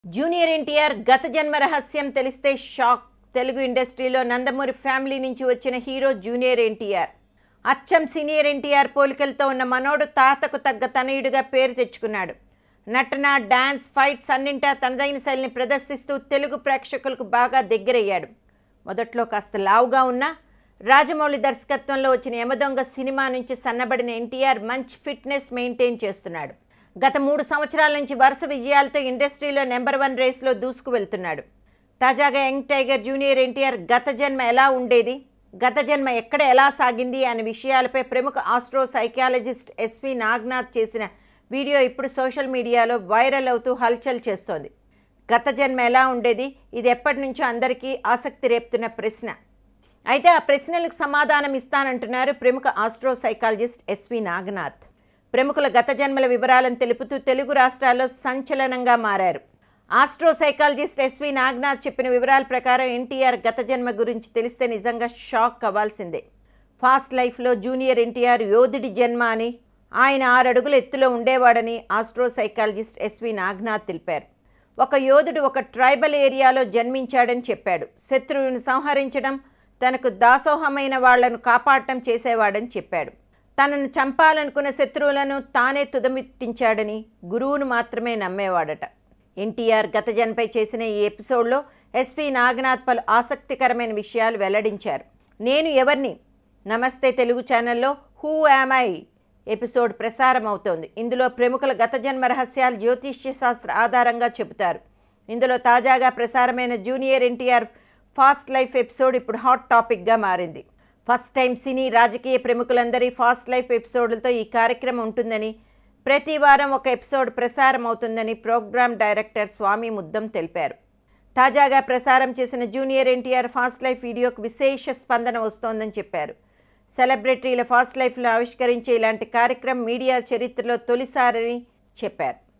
junior NTR గత జన్మ రహస్యం తెలిస్తే షాక్ తెలుగు ఇండస్ట్రీలో నందమూరి ఫ్యామిలీ నుంచి వచ్చిన హీరో జూనియర్ ఎన్టీఆర్ అచ్చం సీనియర్ ఎన్టీఆర్ పోలికలతో ఉన్న మనోడు తాతకు తగ్గ తనయుడిగా పేరు తెచ్చుకున్నాడు నటన డాన్స్ ఫైట్స్ అన్నింటా తనదైన శైలిని ప్రదర్శిస్తూ తెలుగు ప్రేక్షకులకు బాగా దగ్గరయ్యాడు మొదట్లో కాస్త లావుగా ఉన్నా రాజమౌళి దర్శకత్వంలో వచ్చిన యమదొంగ సినిమా నుంచి సన్నబడిన ఎన్టీఆర్ మంచి ఫిట్నెస్ మెయింటైన్ చేస్తున్నాడు గత మూడు సంవత్సరాల నుంచి వరుస విజయాలతో ఇండస్ట్రీలో నెంబర్ వన్ రేస్లో దూసుకు వెళ్తున్నాడు తాజాగా యంగ్ టైగర్ జూనియర్ ఎన్టీఆర్ గత జన్మ ఎలా ఉండేది గత జన్మ ఎక్కడ ఎలా సాగింది అనే విషయాలపై ప్రముఖ ఆస్ట్రో సైకాలజిస్ట్ ఎస్వి నాగ్నాథ్ చేసిన వీడియో ఇప్పుడు సోషల్ మీడియాలో వైరల్ అవుతూ హల్చల్ చేస్తోంది గత జన్మ ఎలా ఉండేది ఇది ఎప్పటి నుంచో అందరికీ ఆసక్తి రేపుతున్న ప్రశ్న అయితే ఆ ప్రశ్నలకు సమాధానం ఇస్తానంటున్నారు ప్రముఖ ఆస్ట్రో సైకాలజిస్ట్ ఎస్వి నాగనాథ్ ప్రముఖుల గత జన్మల వివరాలను తెలుపుతూ తెలుగు రాష్ట్రాల్లో సంచలనంగా మారారు ఆస్ట్రో సైకాలజిస్ట్ ఎస్వి నాగనాథ్ చెప్పిన వివరాల ప్రకారం ఎన్టీఆర్ గత జన్మ గురించి తెలిస్తే నిజంగా షాక్ అవ్వాల్సిందే ఫాస్ట్ లైఫ్లో జూనియర్ ఎన్టీఆర్ యోధుడి జన్మ అని ఆయన ఆరు అడుగుల ఎత్తులో ఉండేవాడని ఆస్ట్రో సైకాలజిస్ట్ ఎస్వి నాగనాథ్ తెలిపారు ఒక యోధుడు ఒక ట్రైబల్ ఏరియాలో జన్మించాడని చెప్పాడు శత్రువులను సంహరించడం తనకు దాసోహమైన వాళ్లను కాపాడటం చేసేవాడని చెప్పాడు తనను చంపాలనుకున్న శత్రువులను తానే తుదమిట్టించాడని గురువును మాత్రమే నమ్మేవాడట ఎన్టీఆర్ గత జన్పై చేసిన ఈ ఎపిసోడ్లో ఎస్పీ నాగనాథ్ పలు ఆసక్తికరమైన విషయాలు వెల్లడించారు నేను ఎవరిని నమస్తే తెలుగు ఛానల్లో హూ యామ్ ఐ ఎపిసోడ్ ప్రసారం అవుతోంది ఇందులో ప్రముఖుల గత జన్మ రహస్యాలు జ్యోతిష్య శాస్త్ర ఆధారంగా చెబుతారు ఇందులో తాజాగా ప్రసారమైన Junior NTR fast life episode ఇప్పుడు హాట్ టాపిక్గా మారింది ఫస్ట్ టైం సినీ రాజకీయ ప్రముఖులందరి ఫాస్ట్ లైఫ్ ఎపిసోడ్లతో ఈ కార్యక్రమం ఉంటుందని ప్రతి వారం ఒక ఎపిసోడ్ ప్రసారం అవుతుందని ప్రోగ్రామ్ డైరెక్టర్ స్వామి ముద్దం తెలిపారు తాజాగా ప్రసారం చేసిన జూనియర్ ఎన్టీఆర్ ఫాస్ట్ లైఫ్ వీడియోకు విశేష స్పందన వస్తోందని చెప్పారు సెలబ్రిటీల ఫాస్ట్ లైఫ్ను ఆవిష్కరించే ఇలాంటి కార్యక్రమం మీడియా చరిత్రలో తొలిసారని చెప్పారు